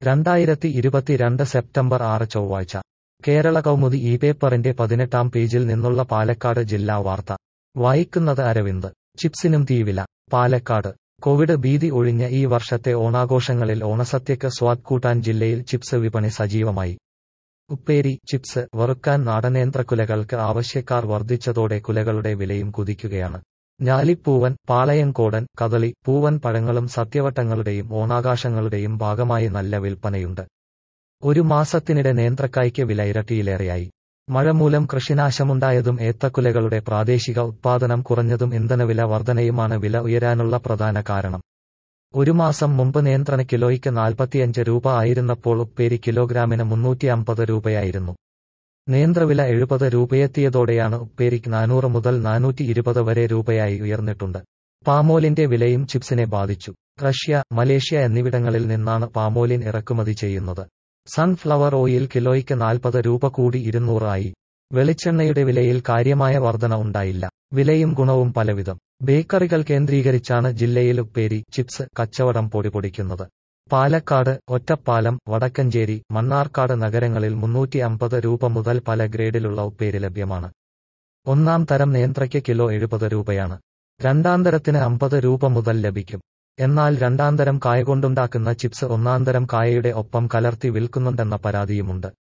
രണ്ടായിരത്തി ഇരുപത്തിരണ്ട് സെപ്റ്റംബർ ആറ് ചൊവ്വാഴ്ച കേരള കൗമുദി ഈ പേപ്പറിന്റെ പതിനെട്ടാം പേജിൽ നിന്നുള്ള പാലക്കാട് ജില്ലാ വാർത്ത വായിക്കുന്നത് അരവിന്ദ് ചിപ്സിനും തീവില പാലക്കാട് കോവിഡ് ഭീതി ഒഴിഞ്ഞ ഈ വർഷത്തെ ഓണാഘോഷങ്ങളിൽ ഓണസദ്യക്ക് സ്വാദ് കൂട്ടാൻ ജില്ലയിൽ ചിപ്സ് വിപണി സജീവമായി ഉപ്പേരി ചിപ്സ് വറുക്കാൻ നാടനേന്ത്രക്കുലകൾക്ക് ആവശ്യക്കാർ വർദ്ധിച്ചതോടെ കുലകളുടെ വിലയും കുതിക്കുകയാണ് ഞാലിപ്പൂവൻ പാളയംകോടൻ കദളി പൂവൻ പഴങ്ങളും സത്യവട്ടങ്ങളുടെയും ഓണാഘോഷങ്ങളുടെയും ഭാഗമായി നല്ല വിൽപ്പനയുണ്ട് ഒരു മാസത്തിനിടെ നേന്ത്രക്കായ്ക്ക് വില ഇരട്ടിയിലേറെയായി മഴ മൂലം കൃഷിനാശമുണ്ടായതും ഏത്തക്കുലകളുടെ പ്രാദേശിക ഉത്പാദനം കുറഞ്ഞതും ഇന്ധനവില വർധനയുമാണ് വില ഉയരാനുള്ള പ്രധാന കാരണം ഒരു മാസം മുമ്പ് നിയന്ത്രണ കിലോയ്ക്ക് നാൽപ്പത്തിയഞ്ച് രൂപ ആയിരുന്നപ്പോൾ ഉപ്പേരി കിലോഗ്രാമിന് മുന്നൂറ്റി അമ്പത് രൂപയായിരുന്നു നേന്ത്രവില എഴുപത് രൂപയെത്തിയതോടെയാണ് ഉപ്പേരിക്ക് നാനൂറ് മുതൽ നാനൂറ്റി ഇരുപത് വരെ രൂപയായി ഉയർന്നിട്ടുണ്ട് പാമോലിന്റെ വിലയും ചിപ്സിനെ ബാധിച്ചു റഷ്യ മലേഷ്യ എന്നിവിടങ്ങളിൽ നിന്നാണ് പാമോലിൻ ഇറക്കുമതി ചെയ്യുന്നത് സൺഫ്ലവർ ഓയിൽ കിലോയ്ക്ക് നാൽപ്പത് രൂപ കൂടി ഇരുന്നൂറ് ആയി വെളിച്ചെണ്ണയുടെ വിലയിൽ കാര്യമായ വർധന ഉണ്ടായില്ല വിലയും ഗുണവും പലവിധം ബേക്കറികൾ കേന്ദ്രീകരിച്ചാണ് ജില്ലയിൽ ഉപ്പേരി ചിപ്സ് കച്ചവടം പൊടിപൊടിക്കുന്നത് പാലക്കാട് ഒറ്റപ്പാലം വടക്കഞ്ചേരി മണ്ണാർക്കാട് നഗരങ്ങളിൽ മുന്നൂറ്റി അമ്പത് രൂപ മുതൽ പല ഗ്രേഡിലുള്ള ഉപ്പേരി ലഭ്യമാണ് ഒന്നാം തരം നേന്ത്രയ്ക്ക് കിലോ എഴുപത് രൂപയാണ് രണ്ടാം തരത്തിന് അമ്പത് രൂപ മുതൽ ലഭിക്കും എന്നാൽ രണ്ടാം തരം കായ കൊണ്ടുണ്ടാക്കുന്ന ചിപ്സ് ഒന്നാം തരം കായയുടെ ഒപ്പം കലർത്തി വിൽക്കുന്നുണ്ടെന്ന പരാതിയുമുണ്ട്